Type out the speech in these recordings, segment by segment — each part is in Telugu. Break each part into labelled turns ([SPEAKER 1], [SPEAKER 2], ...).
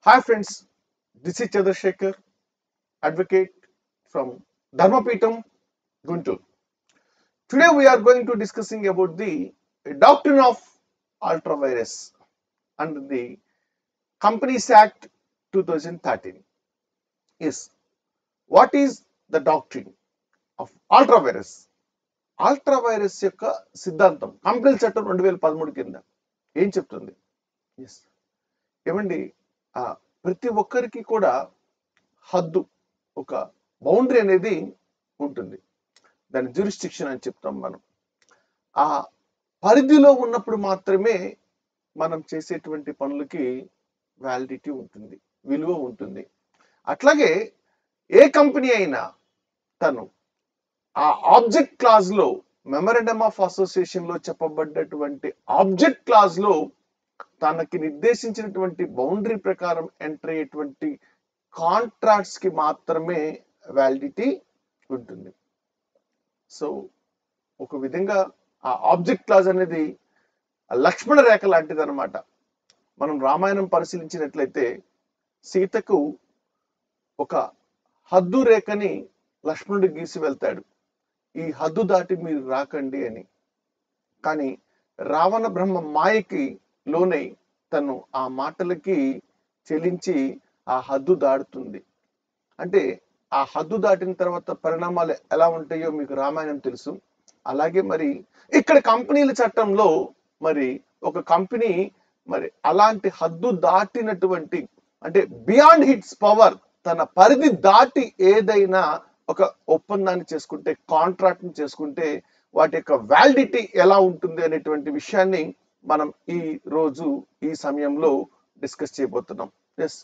[SPEAKER 1] Hi friends, this is Chandrasekhar, advocate from Dharmapeetham, Guntur. Today we are going to discussing about the doctrine of ultravirus under the Companies Act 2013. Yes, what is the doctrine of ultravirus? అల్ట్రావైరస్ యొక్క సిద్ధాంతం కంపెనీల చట్టం రెండు వేల పదమూడు కింద ఏం చెప్తుంది ఎస్ ఏమండి ఆ, ప్రతి ఒక్కరికి కూడా హద్దు ఒక బౌండరీ అనేది ఉంటుంది దాని జ్యూరిస్టిక్షన్ అని చెప్తాం మనం ఆ పరిధిలో ఉన్నప్పుడు మాత్రమే మనం చేసేటువంటి పనులకి వ్యాలిడిటీ ఉంటుంది విలువ ఉంటుంది అట్లాగే ఏ కంపెనీ అయినా తను ఆ ఆబ్జెక్ట్ క్లాజ్ లో మెమరండమ్ ఆఫ్ అసోసియేషన్ లో చెప్పబడ్డటువంటి ఆబ్జెక్ట్ క్లాజ్ లో తనకి నిర్దేశించినటువంటి బౌండరీ ప్రకారం ఎంటర్ అయ్యేటువంటి కాంట్రాక్ట్స్ కి మాత్రమే వ్యాలిడిటీ ఉంటుంది సో ఒక విధంగా ఆ ఆబ్జెక్ట్ క్లాజ్ అనేది ఆ లక్ష్మణ రేఖ లాంటిది అనమాట మనం రామాయణం పరిశీలించినట్లయితే సీతకు ఒక హద్దు రేఖని లక్ష్మణుడు గీసి వెళ్తాడు ఈ హద్దు దాటి మీరు రాకండి అని కానీ రావణ బ్రహ్మ మాయకి లోనై తను ఆ మాటలకి చెలించి ఆ హద్దు దాడుతుంది అంటే ఆ హద్దు దాటిన తర్వాత పరిణామాలు ఎలా ఉంటాయో మీకు రామాయణం తెలుసు అలాగే మరి ఇక్కడ కంపెనీల చట్టంలో మరి ఒక కంపెనీ మరి అలాంటి హద్దు దాటినటువంటి అంటే బియాండ్ హిట్స్ పవర్ తన పరిధి దాటి ఏదైనా ఒక ఒప్పందాన్ని చేసుకుంటే కాంట్రాక్ట్ ని చేసుకుంటే వాటి యొక్క వ్యాలిడిటీ ఎలా ఉంటుంది అనేటువంటి విషయాన్ని మనం ఈ రోజు ఈ సమయంలో డిస్కస్ చేయబోతున్నాం as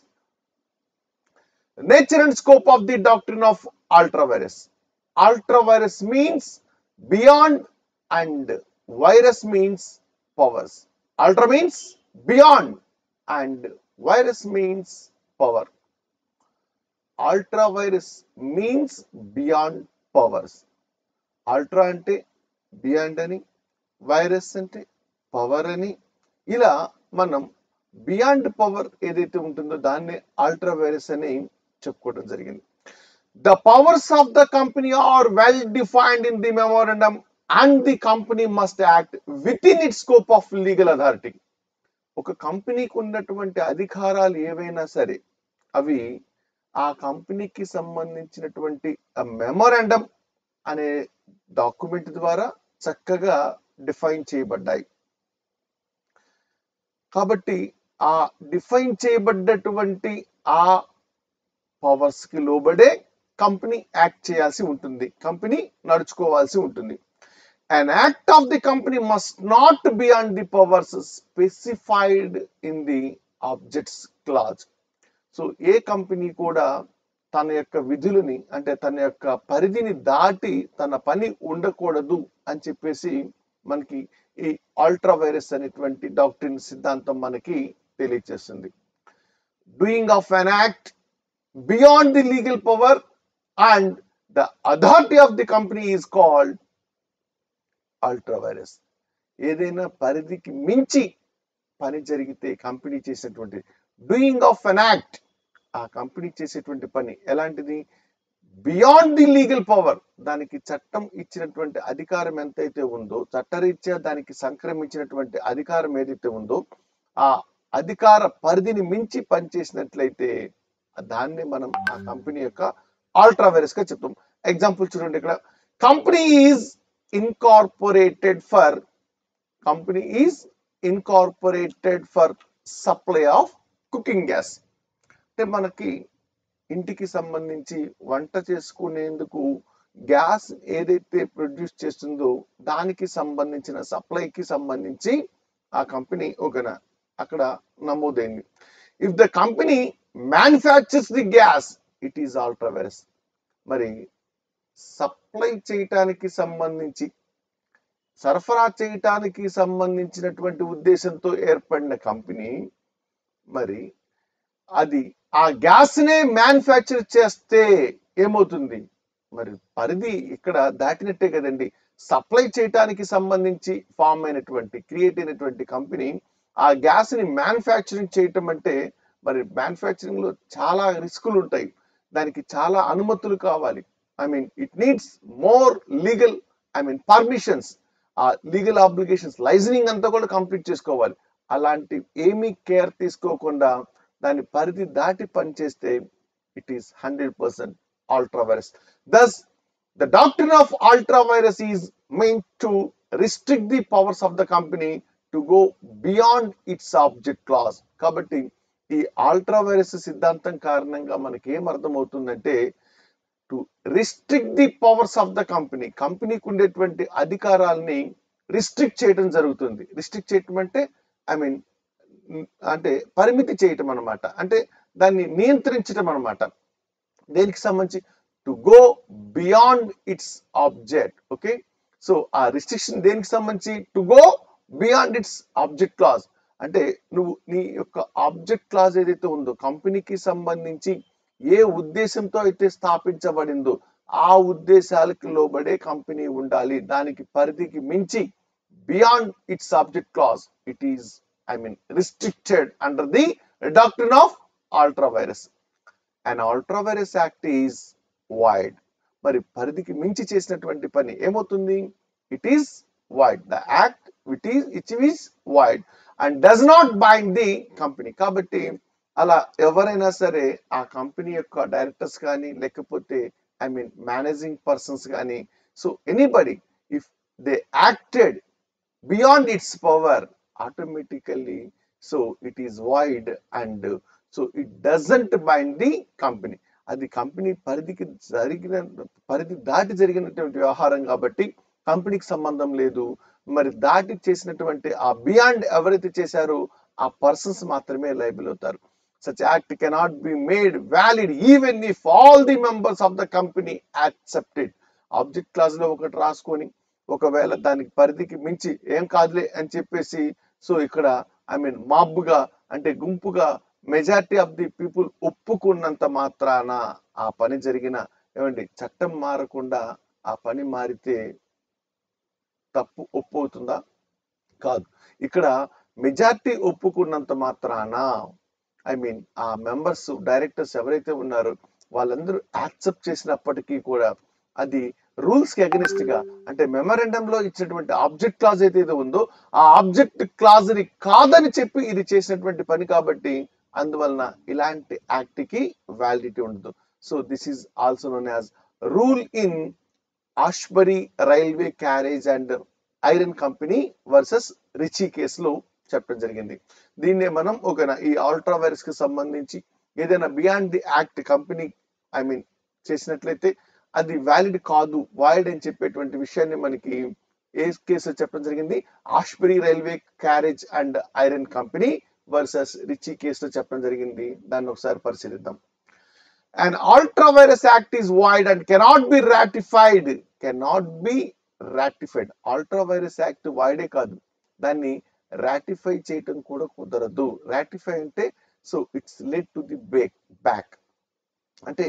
[SPEAKER 1] nature and scope of the doctrine of ultra vires ultra vires means beyond and vires means powers ultra means beyond and vires means power ultra vires means beyond powers ultra అంటే బియాండ్ అని వైరస్ అంటే పవర్ అని ఇలా మనం బియాండ్ పవర్ ఏదైతే ఉంటుందో దాన్ని అల్ట్రా వైరస్ అని చెప్పుకోవడం జరిగింది the powers of the company are well defined in the memorandum and the company must act with in it scope of legal authority ఒక కంపెనీకి ఉన్నటువంటి అధికారాలు ఏవైనా సరే అవి ఆ కంపెనీకి సంబంధించినటువంటి మెమోరాండం అనే డాక్యుమెంట్ ద్వారా చక్కగా డిఫైన్ చేయబడ్డాయి కాబట్టి ఆ డిఫైన్ చేయబడ్డటువంటి ఆ పవర్స్ కి లోబడే కంపెనీ యాక్ట్ చేయాల్సి ఉంటుంది కంపెనీ నడుచుకోవాల్సి ఉంటుంది an act of the company must not be on the powers specified in the objects clause so ఏ కంపెనీ కూడా తన యొక్క విధులని అంటే తన యొక్క పరిధిని దాటి తన పని ఉండకూడదు అని చెప్పేసి మనకి ఈ అల్ట్రా వైరస్ అనేటువంటి డాక్టరీన్ సిద్ధాంతం మనకి తెలియజేస్తుంది doing of an act beyond the legal power and the authority of the company is called ultra vires ఏదైనా పరిధికి మించి పని జరిగితే కంపెనీ చేసేటువంటి డూయింగ్ ఆఫ్ అన్ యాక్ట్ ఆ కంపెనీ చేసేటువంటి పని ఎలాంటిది బియాండ్ ది లీగల్ పవర్ దానికి చట్టం ఇచ్చినటువంటి అధికారం ఎంతైతే ఉందో చట్టరీత్యా దానికి సంక్రమించినటువంటి అధికారం ఏదైతే ఉందో ఆ అధికార పరిధిని మించి పనిచేసినట్లయితే దాన్ని మనం ఆ కంపెనీ యొక్క అల్ట్రా వైరస్ గా చెప్తాం ఎగ్జాంపుల్ చూడండి ఇక్కడ company is incorporated for company is incorporated for supply of cooking gas అంటే మనకి ఇంటికి సంబంధించి వంట చేసుకునేందుకు గ్యాస్ ఏదైతే ప్రొడ్యూస్ చేస్తుందో దానికి సంబంధించిన సప్లైకి సంబంధించి ఆ కంపెనీ ఒక అక్కడ నమోదైంది if the company manufactures the gas it is ultra vires మరి సప్లై చేయటానికి సంబంధించి సరఫరా చేయటానికి సంబంధించినటువంటి ఉద్దేశంతో ఏర్పడిన కంపెనీ మరి అది ఆ గ్యాస్ నే మ్యానుఫ్యాక్చర్ చేస్తే ఏమవుతుంది మరి పరిధి ఇక్కడ దాటినట్టే కదండి సప్లై చేయటానికి సంబంధించి ఫామ్ అయినటువంటి క్రియేట్ అయినటువంటి కంపెనీ ఆ గ్యాస్ ని మ్యానుఫ్యాక్చరింగ్ చేయటం అంటే మరి మ్యానుఫ్యాక్చరింగ్ లో చాలా రిస్కులు ఉంటాయి దానికి చాలా అనుమతులు కావాలి I mean it needs more legal I mean permissions ఆ లీగల్ ఆబ్లిగేషన్స్ లైజనింగ్ అంతా కూడా కంప్లీట్ చేసుకోవాలి అలాంటి ఏమీ కేర్ తీసుకోకుండా దాని పరిధి దాటి పనిచేస్తే it is hundred percent ultra virus. Thus, the doctrine of ultra virus is meant to restrict the powers of the company to go beyond its object clause. కాబట్టి ఈ ఆల్ట్రా వైరస్ సిద్ధాంతం కారణంగా మనకి ఏం అర్థమవుతుందంటే to restrict the powers of the company కంపెనీకి ఉండేటువంటి అధికారాలని రిస్ట్రిక్ట్ చేయడం జరుగుతుంది రిస్ట్రిక్ట్ చేయటం అంటే ఐ మీన్ అంటే పరిమితి చేయటం అనమాట అంటే దాన్ని నియంత్రించడం అనమాట దేనికి సంబంధించి to go beyond its object okay so ఆ రిస్ట్రిక్షన్ దేనికి సంబంధించి to go beyond its object clause అంటే నువ్వు నీ యొక్క ఆబ్జెక్ట్ క్లాజ్ ఏదైతే ఉందో కంపెనీకి సంబంధించి ఏ ఉద్దేశంతో అయితే స్థాపించబడిందో ఆ ఉద్దేశాలకు లోబడే కంపెనీ ఉండాలి దానికి పరిధికి మించి beyond its object clause it is I mean restricted under the doctrine of ultra vires and ultra vires act is void మరి పరిధికి మించి చేసినటువంటి పని ఏమవుతుంది it is void the act with is it is void and does not bind the company కాబట్టి అలా ఎవరైనా సరే ఆ కంపెనీ యొక్క డైరెక్టర్స్ కానీ లేకపోతే ఐ మీన్ మేనేజింగ్ పర్సన్స్ కానీ so anybody if they acted beyond its power automatically so it is void and so it doesn't bind the company అది కంపెనీ పరిధికి జరిగిన పరిధి దాటి జరిగినటువంటి వ్యవహారం కాబట్టి కంపెనీకి సంబంధం లేదు మరి దాటి చేసినటువంటి ఆ బియాండ్ ఎవరైతే చేశారో ఆ పర్సన్స్ మాత్రమే లైబుల్ అవుతారు such act cannot be made valid even if all the members of the company accepted object clause లో ఒకటి రాసుకొని ఒకవేళ దానికి పరిధికి మించి ఏం కాదులే అని చెప్పేసి సో ఇక్కడ ఐ మీన్ మాబ్బుగా అంటే గుంపుగా మెజారిటీ ఆఫ్ ది పీపుల్ ఒప్పుకున్నంత మాత్రాన ఆ పని జరిగిన ఏమండి చట్టం మారకుండా ఆ పని మారితే తప్పు ఒప్పు అవుతుందా కాదు ఇక్కడ మెజారిటీ ఒప్పుకున్నంత మాత్రాన ఐ మీన్ ఆ మెంబర్స్ డైరెక్టర్స్ ఎవరైతే ఉన్నారో వాళ్ళందరూ యాక్సెప్ట్ చేసినప్పటికీ కూడా అది రూల్స్ కి అగెనిస్ట్ గా అంటే మెమరెండం లో ఇచ్చినటువంటి ఆబ్జెక్ట్ క్లాజ్ ఏదైతే ఉందో ఆ ఆబ్జెక్ట్ క్లాజ్ ని కాదని చెప్పి ఇది చేసినటువంటి పని కాబట్టి అందువలన ఇలాంటి యాక్ట్ కి వ్యాలిడిటీ ఉండదు so this is also known as rule in Ashbury railway carriage and iron company versus Riche కేసులో చెప్పడం జరిగింది దీన్నే మనం ఒక ఈ ఆల్ట్రా వైరస్ కి సంబంధించి ఏదైనా beyond the act company I mean చేసినట్లయితే అది వ్యాలిడ్ కాదు వాయిడ్ అని చెప్పేటువంటి విషయాన్ని మనకి ఏ కేసు చెప్పడం జరిగింది Ashbury railway carriage and iron company versus Riche కేసులో చెప్పడం జరిగింది దాన్ని ఒకసారి పరిశీలిద్దాం and ultra vires act is void and cannot be ratified cannot be ratified ultra vires act వైడే కాదు దాన్ని రాటిఫై చేయటం కూడా కుదరదు రాటిఫై అంటే so it's led to the back back అంటే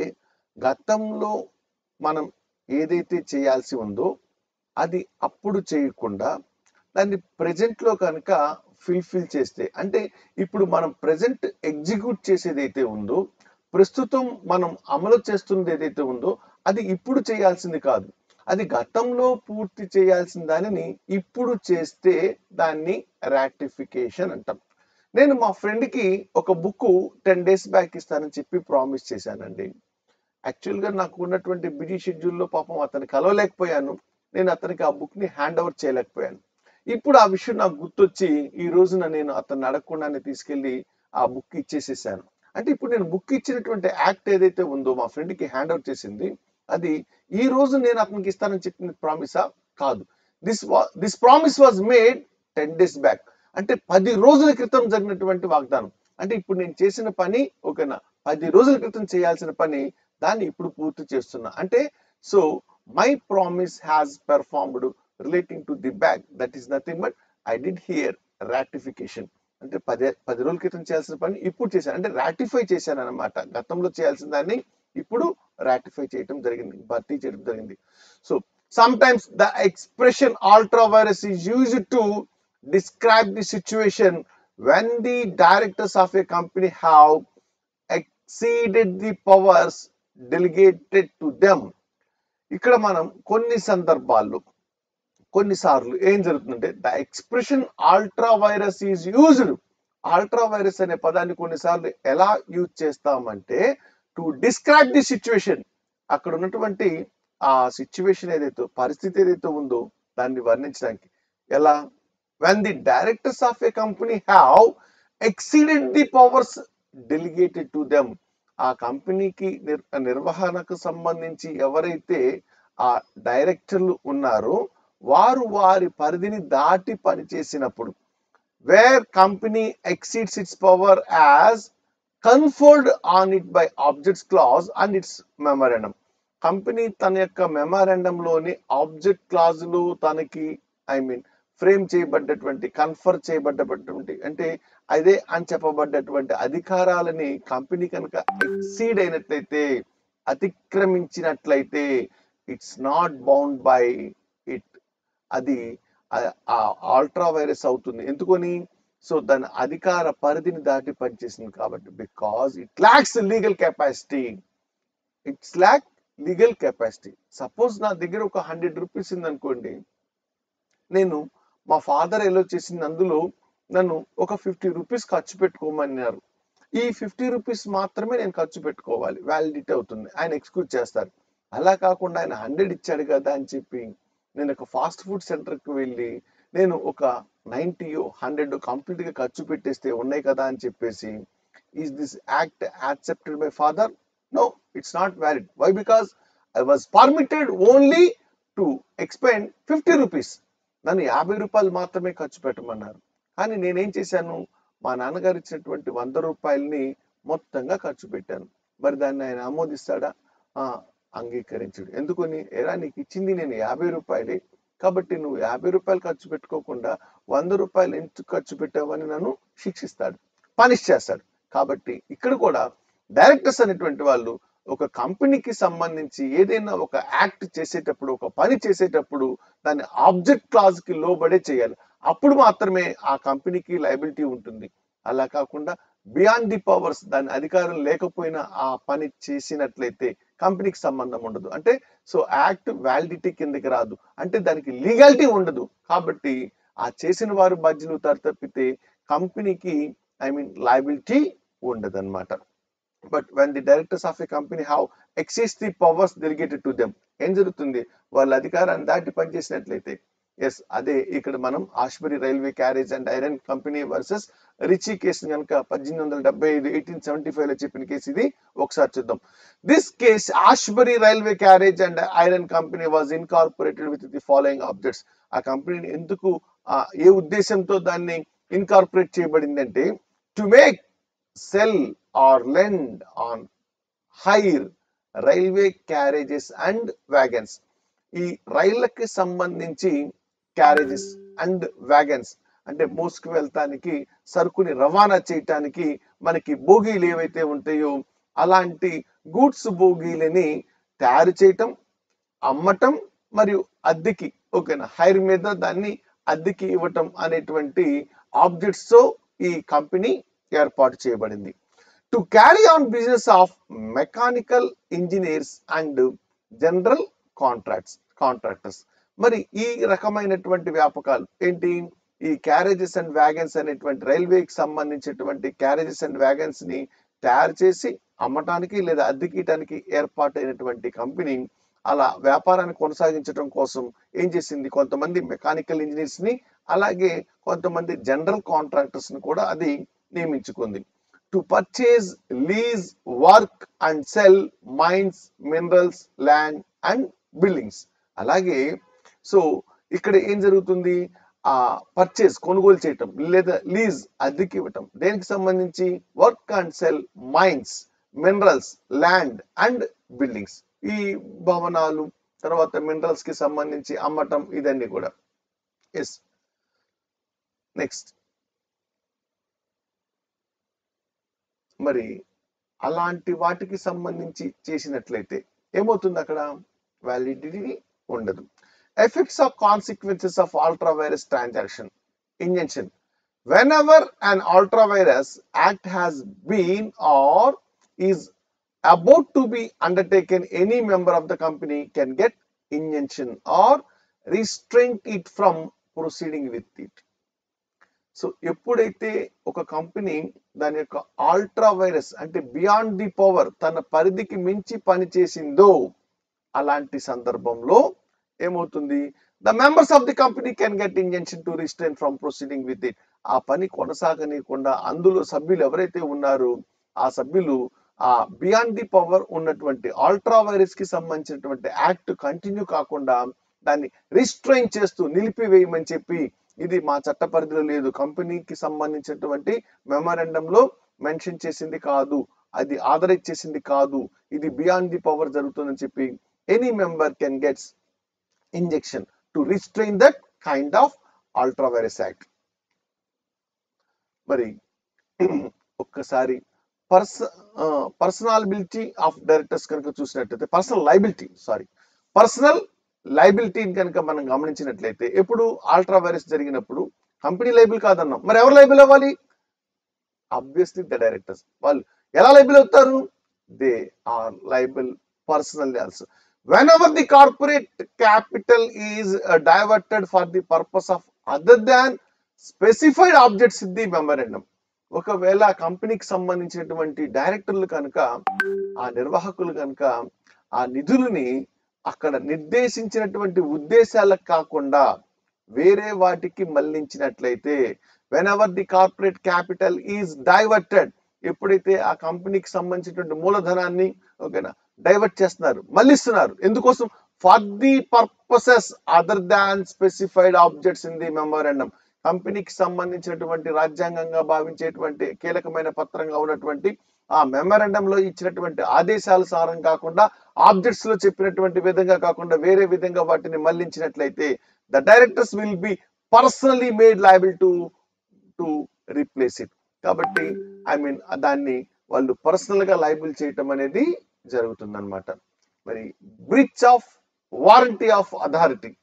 [SPEAKER 1] గతంలో మనం ఏదైతే చేయాల్సి ఉందో అది అప్పుడు చేయకుండా దాన్ని ప్రెజెంట్ లో కనుక ఫిల్ఫిల్ చేస్తే అంటే ఇప్పుడు మనం ప్రెజెంట్ ఎగ్జిక్యూట్ చేసేది అయితే ఉందో ప్రస్తుతం మనం అమలు చేస్తున్నది ఏదైతే ఉందో అది ఇప్పుడు చేయాల్సింది కాదు అది గతంలో పూర్తి చేయాల్సిన దానిని ఇప్పుడు చేస్తే దాన్ని రాటిఫికేషన్ అంటాం నేను మా ఫ్రెండ్ కి ఒక బుక్ టెన్ డేస్ బ్యాక్ ఇస్తానని చెప్పి ప్రామిస్ చేశానండి యాక్చువల్ గా నాకు ఉన్నటువంటి బిజీ షెడ్యూల్లో పాపం అతను కలవలేకపోయాను నేను అతనికి ఆ బుక్ ని హ్యాండ్ ఓవర్ చేయలేకపోయాను ఇప్పుడు ఆ విషయం నాకు గుర్తొచ్చి ఈ రోజున నేను అతన్ని అడగకుండానే తీసుకెళ్లి ఆ బుక్ ఇచ్చేసేసాను అంటే ఇప్పుడు నేను బుక్ ఇచ్చినటువంటి యాక్ట్ ఏదైతే ఉందో మా ఫ్రెండ్ కి హ్యాండ్ అవుట్ చేసింది అది ఈ రోజు నేను అతనికి ఇస్తానని చెప్పిన ప్రామిసా కాదు this this promise was made ten days back అంటే పది రోజుల క్రితం జరిగినటువంటి వాగ్దానం అంటే ఇప్పుడు నేను చేసిన పని ఓకేనా పది రోజుల క్రితం చేయాల్సిన పని దాన్ని ఇప్పుడు పూర్తి చేస్తున్నా అంటే so my promise has performed relating to the back that is nothing but I did here ratification అంటే పది పది రోజుల క్రితం చేయాల్సిన పని ఇప్పుడు చేశాను అంటే రాటిఫై చేశాను అనమాట గతంలో చేయాల్సిన దాన్ని ఇప్పుడు రాటిఫై చేయడం జరిగింది భర్తీ చేయడం జరిగింది so sometimes the expression ultra vires is used to describe the situation when the directors of a company have exceeded the powers delegated to them ఇక్కడ మనం కొన్ని సందర్భాల్లో కొన్నిసార్లు ఏం జరుగుతుందంటే the expression ultra vires is used ultra vires అనే పదాన్ని కొన్నిసార్లు ఎలా యూజ్ చేస్తామంటే టు డిస్క్రైబ్ ది సిచ్యువేషన్ అక్కడ ఉన్నటువంటి ఆ సిచ్యువేషన్ ఏదైతే పరిస్థితి ఏదైతే ఉందో దాన్ని వర్ణించడానికి ఎలా when the directors of a company have exceeded the powers delegated to them ఆ కంపెనీకి నిర్ నిర్వహణకు సంబంధించి ఎవరైతే ఆ డైరెక్టర్లు ఉన్నారో వారు వారి పరిధిని దాటి పనిచేసినప్పుడు where company exceeds its power as conferred on it by objects clause and its memorandum company తన యొక్క మెమరాండం లోని ఆబ్జెక్ట్ క్లాజులు తనకి ఐ మీన్ ఫ్రేమ్ చేయబడ్డటువంటి కన్ఫర్ చేయబడ్డటువంటి అంటే అదే అని చెప్పబడ్డటువంటి అధికారాలని కంపెనీ కనుక ఎక్సీడ్ అయినట్లయితే అతిక్రమించినట్లయితే it's not bound by it అది ఆల్ట్రా వైరస్ అవుతుంది ఎందుకని సో దాని అధికార పరిధిని దాటి పనిచేసింది కాబట్టి because it lacks legal capacity it's lack legal capacity suppose నా దగ్గర ఒక హండ్రెడ్ రూపీస్ ఉంది అనుకోండి నేను మా ఫాదర్ ఎలా చేసింది అందులో నన్ను ఒక ఫిఫ్టీ రూపీస్ ఖర్చు పెట్టుకోమన్నారు ఈ ఫిఫ్టీ రూపీస్ మాత్రమే నేను ఖర్చు పెట్టుకోవాలి వ్యాలిడిటీ అవుతుంది ఆయన ఎక్స్క్యూజ్ చేస్తారు అలా కాకుండా ఆయన హండ్రెడ్ ఇచ్చాడు కదా అని చెప్పి నేను ఒక ఫాస్ట్ ఫుడ్ సెంటర్కి వెళ్ళి నేను ఒక నైంటీ హండ్రెడ్ కంప్లీట్ గా ఖర్చు పెట్టేస్తే ఉన్నాయి కదా అని చెప్పేసి is this act accepted by father no it's not valid why because I was permitted only to expend fifty rupees నన్ను యాభై రూపాయలు మాత్రమే ఖర్చు పెట్టమన్నారు కానీ నేనేం చేశాను మా నాన్నగారు ఇచ్చినటువంటి వంద రూపాయలని మొత్తంగా ఖర్చు పెట్టాను మరి దాన్ని ఆయన ఆమోదిస్తాడా ఆ అంగీకరించుడు ఎందుకని ఎరా నీకు ఇచ్చింది నేను యాభై రూపాయలే కాబట్టి నువ్వు యాభై రూపాయలు ఖర్చు పెట్టుకోకుండా వంద రూపాయలు ఎందుకు ఖర్చు పెట్టావని నన్ను శిక్షిస్తాడు పనిష్ చేస్తాడు కాబట్టి ఇక్కడ కూడా డైరెక్టర్స్ అనేటువంటి వాళ్ళు ఒక కంపెనీకి సంబంధించి ఏదైనా ఒక యాక్ట్ చేసేటప్పుడు ఒక పని చేసేటప్పుడు దాన్ని ఆబ్జెక్ట్ క్లాజ్ కి లోబడే చేయాలి అప్పుడు మాత్రమే ఆ కంపెనీకి లైబిలిటీ ఉంటుంది అలా కాకుండా బియాండ్ ది పవర్స్ దాని అధికారం లేకపోయినా ఆ పని చేసినట్లయితే కంపెనీకి సంబంధం ఉండదు అంటే సో యాక్ట్ వ్యాలిడిటీ కిందకి రాదు అంటే దానికి లీగాలిటీ ఉండదు కాబట్టి ఆ చేసిన వారు బాధ్యులు తప్పితే కంపెనీకి ఐ మీన్ లయబిలిటీ ఉండదు అనమాట but when the directors of a company have excess the powers delegated to them ఏం జరుగుతుంది వాళ్ళ అధికారాన్ని దాటి పనిచేసినట్లయితే ఎస్ అదే ఇక్కడ మనం Ashbury railway carriage and iron company versus Riche case కనుక పద్దెనిమిది వందల డెబ్బై ఐదు ఎయిటీన్ సెవెంటీ ఫైవ్ లో చెప్పిన కేసు ఇది ఒకసారి చూద్దాం this case Ashbury railway carriage and iron company was incorporated with the following objects ఆ కంపెనీని ఎందుకు ఏ ఉద్దేశంతో దాన్ని ఇన్కార్పొరేట్ చేయబడిందంటే to make sell or lend on hire railway carriages and wagons ఈ రైళ్లకి సంబంధించి క్యారేజెస్ అండ్ వ్యాగన్స్ అంటే మోసుకు వెళ్తానికి సరుకుని రవాణా చేయటానికి మనకి బోగీలు ఏవైతే ఉంటాయో అలాంటి గూడ్స్ బోగీలని తయారు చేయటం అమ్మటం మరియు అద్దెకి ఓకేనా హైర్ మీద దాన్ని అద్దెకి ఇవ్వటం అనేటువంటి ఆబ్జెక్ట్స్ తో ఈ కంపెనీ ఏర్పాటు చేయబడింది to carry on business of mechanical engineers and general contracts contractors మరి ఈ రకమైనటువంటి వ్యాపకాలు ఏంటి ఈ క్యారేజెస్ అండ్ వ్యాగన్స్ అనేటువంటి రైల్వేకి సంబంధించినటువంటి క్యారేజెస్ అండ్ వ్యాగన్స్ ని తయారు చేసి అమ్మటానికి లేదా అద్దెకీయటానికి ఏర్పాటైనటువంటి కంపెనీ అలా వ్యాపారాన్ని కొనసాగించడం కోసం ఏం చేసింది కొంతమంది మెకానికల్ ఇంజనీర్స్ ని అలాగే కొంతమంది జనరల్ కాంట్రాక్టర్స్ ని కూడా అది నియమించుకుంది to purchase lease work and sell mines minerals land and buildings అలాగే సో ఇక్కడ ఏం జరుగుతుంది ఆ పర్చేజ్ కొనుగోలు చేయటం లేదా లీజ్ అద్దెకి ఇవ్వటం దేనికి సంబంధించి work and sell mines minerals land and buildings ఈ భవనాలు తర్వాత మినరల్స్ కి సంబంధించి అమ్మటం ఇదన్నీ కూడా ఎస్ నెక్స్ట్ మరి అలాంటి వాటికి సంబంధించి చేసినట్లయితే ఏమవుతుంది అక్కడ వ్యాలిడిటీ ఉండదు effects of consequences of ultra vires transaction injunction whenever an ultra virus act has been or is about to be undertaken any member of the company can get injunction or restrain it from proceeding with it so ఎప్పుడైతే ఒక కంపెనీ దాని యొక్క ఆల్ట్రా వైరస్ అంటే బియాండ్ ది పవర్ తన పరిధికి మించి పనిచేసిందో అలాంటి సందర్భంలో ఏమవుతుంది the members of the company can get injunction to restrain from proceeding with it ఆ పని కొనసాగనీయకుండా అందులో సభ్యులు ఎవరైతే ఉన్నారో ఆ సభ్యులు ఆ బియాండ్ ది పవర్ ఉన్నటువంటి ఆల్ట్రా వైరస్ కి సంబంధించినటువంటి యాక్ట్ కంటిన్యూ కాకుండా దాన్ని రిస్ట్రైన్ చేస్తూ నిలిపివేయమని చెప్పి ఇది మా చట్ట పరిధిలో లేదు కంపెనీకి సంబంధించినటువంటి మెమరాండం లో మెన్షన్ చేసింది కాదు అది ఆథరైజ్ చేసింది కాదు ఇది బియాండ్ ది పవర్ జరుగుతుందని చెప్పి any member can gets injunction to restrain that kind of ultra vires act మరి ఒక్కసారి పర్స పర్సనాలిబిలిటీ ఆఫ్ డైరెక్టర్స్ కనుక చూసినట్లయితే పర్సనల్ లైబిలిటీ సారీ పర్సనల్ లైబిలిటీని కనుక మనం గమనించినట్లయితే ఎప్పుడు ఆల్ట్రా వైరస్ జరిగినప్పుడు కంపెనీ లైబిల్ కాదన్నాం మరి ఎవరు లైబిల్ అవ్వాలి అబ్వియస్లీ ద డైరెక్టర్స్ వాళ్ళు ఎలా లైబిల్ అవుతారు they are liable personal also whenever the corporate capital is diverted for the purpose of other than specified objects in the memorandum ఒకవేళ కంపెనీకి సంబంధించినటువంటి డైరెక్టర్లు కనుక ఆ నిర్వాహకులు కనుక ఆ నిధులని అక్కడ నిర్దేశించినటువంటి ఉద్దేశాలకు కాకుండా వేరే వాటికి మళ్లించినట్లయితే whenever the corporate capital is diverted ఎప్పుడైతే ఆ కంపెనీకి సంబంధించినటువంటి మూలధనాన్ని ఓకేనా డైవర్ట్ చేస్తున్నారు మళ్ళిస్తున్నారు ఎందుకోసం for the purposes other than specified objects in the memorandum కంపెనీకి సంబంధించినటువంటి రాజ్యాంగంగా భావించేటువంటి కీలకమైన పత్రంగా ఉన్నటువంటి ఆ మెమరాండం లో ఇచ్చినటువంటి ఆదేశాల సారం కాకుండా ఆబ్జెక్ట్స్ లో చెప్పినటువంటి విధంగా కాకుండా వేరే విధంగా వాటిని మళ్లించినట్లయితే the directors will be personally made liable to to replace it కాబట్టి ఐ మీన్ దాన్ని వాళ్ళు పర్సనల్ గా లైబుల్ చేయటం అనేది జరుగుతుంది అనమాట మరి breach of warranty of authority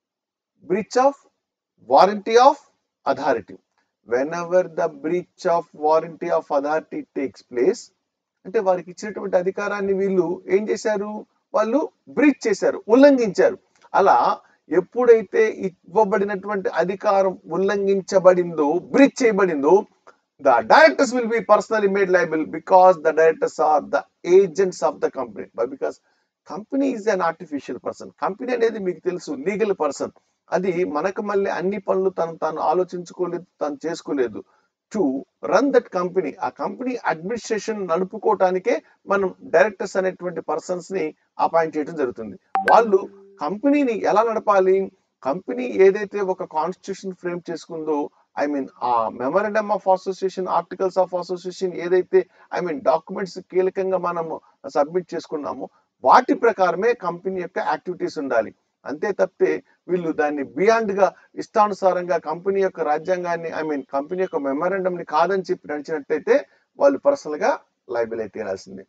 [SPEAKER 1] breach of warranty of authority whenever the breach of warranty of authority takes place అంటే వారికి ఇచ్చినటువంటి అధికారాన్ని వీళ్ళు ఏం చేశారు వాళ్ళు బ్రీచ్ చేశారు ఉల్లంఘించారు అలా ఎప్పుడైతే ఇవ్వబడినటువంటి అధికారం ఉల్లంఘించబడిందో బ్రీచ్ చేయబడిందో the directors will be personally made liable because the directors are the agents of the company because company is an artificial person company అనేది మీకు తెలుసు లీగల్ పర్సన్ అది మనకు మళ్ళీ అన్ని పనులు తను తాను ఆలోచించుకోలేదు తను చేసుకోలేదు టు రన్ దట్ కంపెనీ ఆ కంపెనీ అడ్మినిస్ట్రేషన్ నడుపుకోవటానికే మనం డైరెక్టర్స్ అనేటువంటి పర్సన్స్ ని అపాయింట్ చేయడం జరుగుతుంది వాళ్ళు కంపెనీని ఎలా నడపాలి కంపెనీ ఏదైతే ఒక కాన్స్టిట్యూషన్ ఫ్రేమ్ చేసుకుందో ఐ మీన్ ఆ memorandum of association articles of association ఏదైతే ఐ మీన్ డాక్యుమెంట్స్ కీలకంగా మనము సబ్మిట్ చేసుకున్నామో వాటి ప్రకారమే కంపెనీ యొక్క యాక్టివిటీస్ ఉండాలి అంతే తప్పితే వీళ్ళు దాన్ని బియాండ్ గా ఇష్టానుసారంగా కంపెనీ యొక్క రాజ్యాంగాన్ని ఐ మీన్ కంపెనీ యొక్క మెమరాండం ని కాదని చెప్పి నడిచినట్టయితే వాళ్ళు పర్సనల్ గా లైబిల్ అయితే తీరాల్సిందే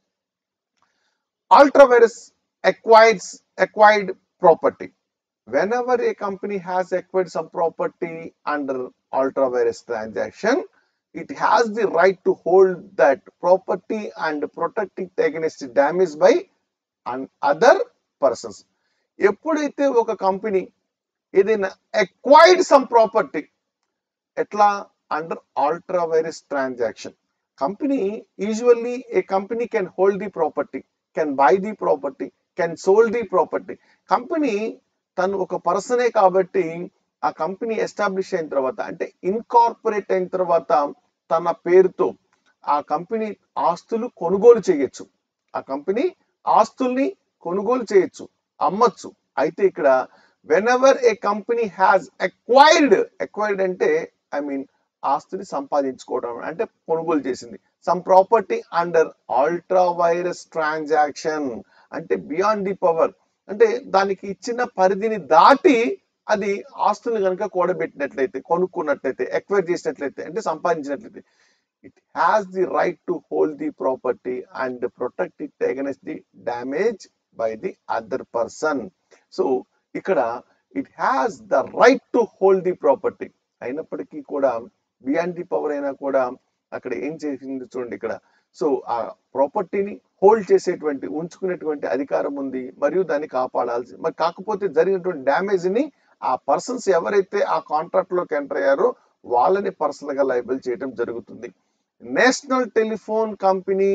[SPEAKER 1] ultra vires acquires acquired property whenever a company has acquired some property under ultra virus transaction it has the right to hold that property and protect it against damage by and other persons ఎప్పుడైతే ఒక కంపెనీ ఏదైనా ఎక్వైర్డ్ సమ్ ప్రాపర్టీ ఎట్లా under ultra vires transaction company usually a company can hold the property can buy the property can sold the property company తను ఒక పర్సనే కాబట్టి ఆ కంపెనీ ఎస్టాబ్లిష్ అయిన తర్వాత అంటే ఇన్కార్పొరేట్ అయిన తర్వాత తన పేరుతో ఆ కంపెనీ ఆస్తులు కొనుగోలు చేయొచ్చు ఆ కంపెనీ ఆస్తుల్ని కొనుగోలు చేయొచ్చు అమ్మొచ్చు అయితే ఇక్కడ whenever a company has acquired acquired అంటే ఐ మీన్ ఆస్తిని సంపాదించుకోవడం అంటే కొనుగోలు చేసింది some property under ultra vires transaction అంటే బియాండ్ ది పవర్ అంటే దానికి ఇచ్చిన పరిధిని దాటి అది ఆస్తులు కనుక కూడబెట్టినట్లయితే కొనుక్కున్నట్లయితే ఎక్వైర్ చేసినట్లయితే అంటే సంపాదించినట్లయితే it has the right to hold the property and protect it against the damage by the other person so ఇక్కడ it has the right to hold the property అయినప్పటికీ కూడా బియాండ్ ది పవర్ అయినా కూడా అక్కడ ఏం చేసింది చూడండి ఇక్కడ సో ఆ ప్రాపర్టీని హోల్డ్ చేసేటువంటి ఉంచుకునేటువంటి అధికారం ఉంది మరియు దాన్ని కాపాడాల్సి మరి కాకపోతే జరిగినటువంటి డ్యామేజ్ ని ఆ పర్సన్స్ ఎవరైతే ఆ కాంట్రాక్ట్ లోకి ఎంటర్ అయ్యారో వాళ్ళని పర్సనల్ గా లైబుల్ చేయడం జరుగుతుంది National Telephone Company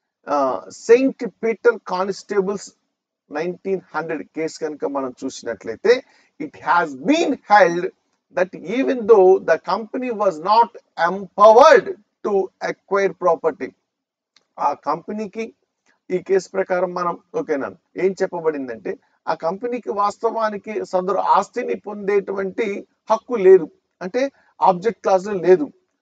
[SPEAKER 1] Saint Peter constables nineteen hundred case కనుక మనం చూసినట్లయితే it has been held that even though the company was not empowered to acquire property ఆ కంపెనీకి ఈ కేసు ప్రకారం మనం ఓకేనా ఏం చెప్పబడిందంటే ఆ కంపెనీకి వాస్తవానికి సదరు ఆస్తిని పొందేటువంటి హక్కు లేదు అంటే ఆబ్జెక్ట్ క్లాజ్ లో లేదు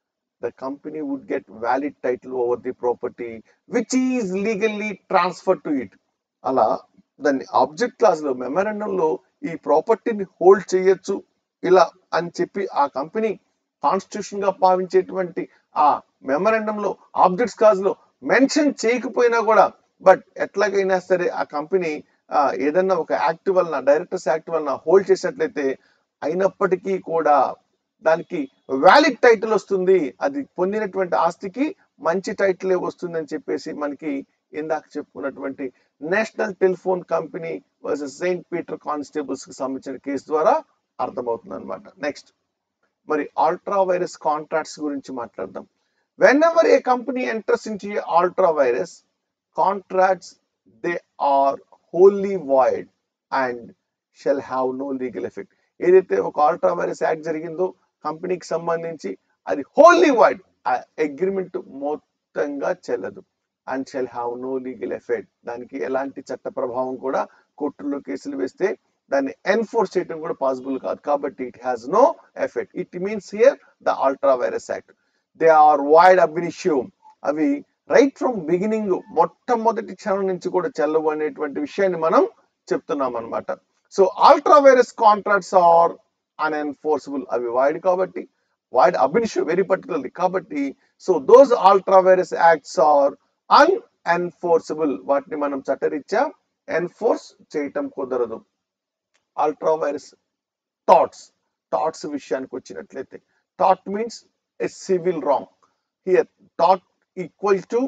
[SPEAKER 1] the company would get valid title over the property which is legally transfer to it అలా దాన్ని ఆబ్జెక్ట్ క్లాజ్ లో మెమరాండం లో ఈ ప్రాపర్టీని హోల్డ్ చేయొచ్చు ఇలా అని చెప్పి ఆ కంపెనీ కాన్స్టిట్యూషన్ గా భావించేటువంటి ఆ మెమరాండం లో ఆబ్జెక్ట్స్ క్లాజ్ లో మెన్షన్ చేయకపోయినా కూడా బట్ ఎట్లాగైనా సరే ఆ కంపెనీ ఏదన్నా ఒక యాక్ట్ వలన డైరెక్టర్స్ యాక్ట్ వలన హోల్డ్ చేసినట్లయితే అయినప్పటికీ కూడా దానికి వ్యాలిడ్ టైటిల్ వస్తుంది అది పొందినటువంటి ఆస్తికి మంచి టైటిలే వస్తుంది అని చెప్పేసి మనకి ఇందాక చెప్పుకున్నటువంటి National Telephone Company versus Saint Peter constables కి సంబంధించిన కేసు ద్వారా అర్థమవుతుంది అనమాట నెక్స్ట్ మరి అల్ట్రా వైరస్ కాంట్రాక్ట్స్ గురించి మాట్లాడదాం whenever a company enters in ultra vires contracts they are wholly void and shall have no legal effect ఏదైతే ఒక అల్ట్రా వైరస్ యాక్ట్ జరిగిందో కంపెనీకి సంబంధించి అది హోల్లీ వైడ్ ఆ అగ్రిమెంట్ మొత్తంగా చెల్లదు and shall have no legal effect దానికి ఎలాంటి చట్ట ప్రభావం కూడా కోర్టుల్లో కేసులు వేస్తే దాన్ని ఎన్ఫోర్స్ చేయడం కూడా పాసిబుల్ కాదు కాబట్టి it has no effect it means here the ultra vires act they are void ab initio అవి రైట్ ఫ్రమ్ బిగినింగ్ మొట్టమొదటి క్షణం నుంచి కూడా చెల్లవు అనేటువంటి విషయాన్ని మనం చెప్తున్నాం అనమాట so ultra vires contracts are unenforceable అవి వైడ్ కాబట్టి వైడ్ అబినిష్యూ వెరీ పర్టికులర్లీ కాబట్టి so those ultra vires acts are unenforceable వాటిని మనం చట్టరీత్యా ఎన్ఫోర్స్ చేయటం కుదరదు అల్ట్రా వైరస్ థాట్స్ థాట్స్ విషయానికి వచ్చినట్లయితే thought means a civil wrong here thought equal to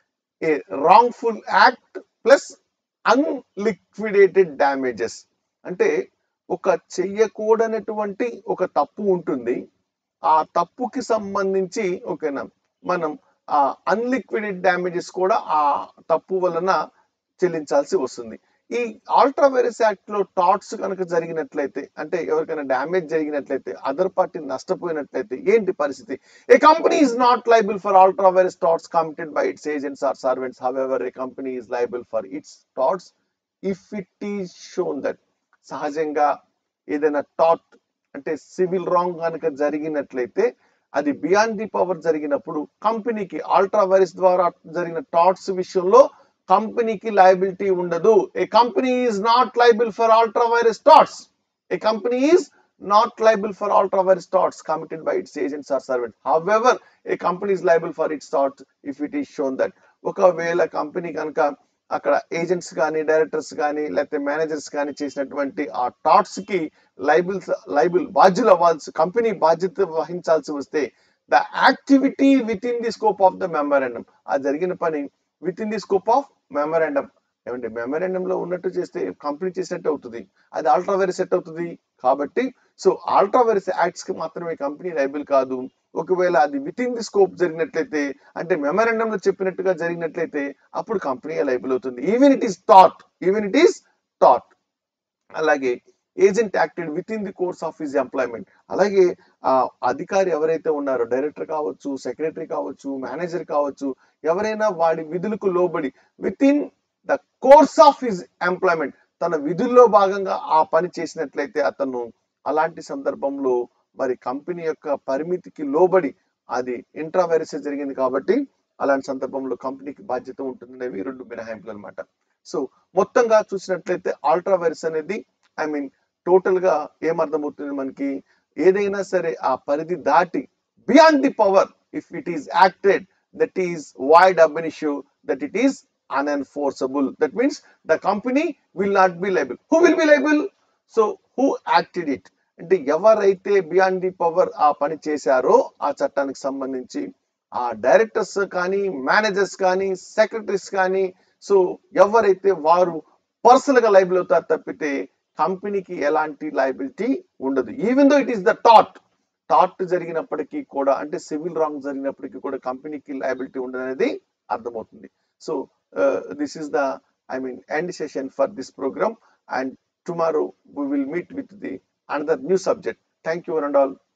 [SPEAKER 1] A wrongful act plus అన్లిక్విడేటెడ్ damages అంటే ఒక చెయ్యకూడనటువంటి ఒక తప్పు ఉంటుంది ఆ తప్పుకి సంబంధించి ఓకేనా మనం ఆ అన్లిక్విడెడ్ డ్యామేజెస్ కూడా ఆ తప్పు వలన చెల్లించాల్సి వస్తుంది ఈ ఆల్ట్రా వైరస్ యాక్ట్ లో టాట్స్ కనుక జరిగినట్లయితే అంటే ఎవరికైనా డ్యామేజ్ జరిగినట్లయితే అదర్ పార్టీ నష్టపోయినట్లయితే ఏంటి పరిస్థితి a company is not liable for ultra vires torts committed by its agents or servants however a company is liable for its torts if it is shown that సహజంగా ఏదైనా టాట్ అంటే సివిల్ రాంగ్ కనుక జరిగినట్లయితే అది బియాండ్ ది పవర్ జరిగినప్పుడు కంపెనీకి ఆల్ట్రా వైరస్ ద్వారా జరిగిన టాట్స్ విషయంలో కంపెనీకి లయబిలిటీ ఉండదు a company is not liable for ultra vires torts a company is not liable for ultra vires torts committed by its agents or servant however a company is liable for its torts if it is shown that ఒకవేళ కంపెనీ కనుక అక్కడ ఏజెంట్స్ కానీ డైరెక్టర్స్ కానీ లేకపోతే మేనేజర్స్ కానీ చేసినటువంటి ఆ టాట్స్ కి లైబుల్ లైబుల్ బాధ్యులు అవ్వాల్సి కంపెనీ బాధ్యత వహించాల్సి వస్తే the activity within the scope of the memorandum ఆ జరిగిన పని within the scope of memorandum ఏమంటే మెమరాండం లో ఉన్నట్టు చేస్తే కంపెనీ చేసినట్టు అవుతుంది అది ఆల్ట్రా వైరస్ సెట్ అవుతుంది కాబట్టి సో ఆల్ట్రా వైరస్ యాక్ట్స్ కి మాత్రమే కంపెనీ లైబుల్ కాదు ఒకవేళ అది విత్ ఇన్ ది స్కోప్ జరిగినట్లయితే అంటే మెమరాండం లో చెప్పినట్టుగా జరిగినట్లయితే అప్పుడు కంపెనీ లైబుల్ అవుతుంది even it is thought even it is thought అలాగే agent acted with within the course of his employment అలాగే ఆ అధికారి ఎవరైతే ఉన్నారో డైరెక్టర్ కావచ్చు సెక్రటరీ కావచ్చు మేనేజర్ కావచ్చు ఎవరైనా వాడి విధులకు లోబడి within the course of his employment తన విధుల్లో భాగంగా ఆ పని చేసినట్లయితే అతను అలాంటి సందర్భంలో మరి కంపెనీ యొక్క పరిమితికి లోబడి అది ఇంట్రా వైరస్ జరిగింది కాబట్టి అలాంటి సందర్భంలో కంపెనీకి బాధ్యత ఉంటుందనేవి రెండు మినహాయింపులు అనమాట సో మొత్తంగా చూసినట్లయితే ఆల్ట్రా వైరస్ అనేది ఐ మీన్ టోటల్ గా ఏమర్థమవుతుంది మనకి ఏదైనా సరే ఆ పరిధి దాటి beyond the power if it is acted that is void ab an issue that it is unenforceable. That means the company will not be liable. Who will be liable? So who acted it? అంటే ఎవరైతే బియాండ్ ది పవర్ ఆ పని చేశారో ఆ చట్టానికి సంబంధించి ఆ డైరెక్టర్స్ కానీ మేనేజర్స్ కానీ సెక్రటరీస్ కానీ సో ఎవరైతే వారు పర్సనల్ గా లైబుల్ అవుతారు తప్పితే కంపెనీకి ఎలాంటి లైబిలిటీ ఉండదు even though it is the taught taught జరిగినప్పటికీ కూడా అంటే సివిల్ రాంగ్ జరిగినప్పటికీ కూడా కంపెనీకి లైబిలిటీ ఉండదు అనేది అర్థమవుతుంది so this is the I mean end session for this program and tomorrow we will meet with the another new subject thank you and all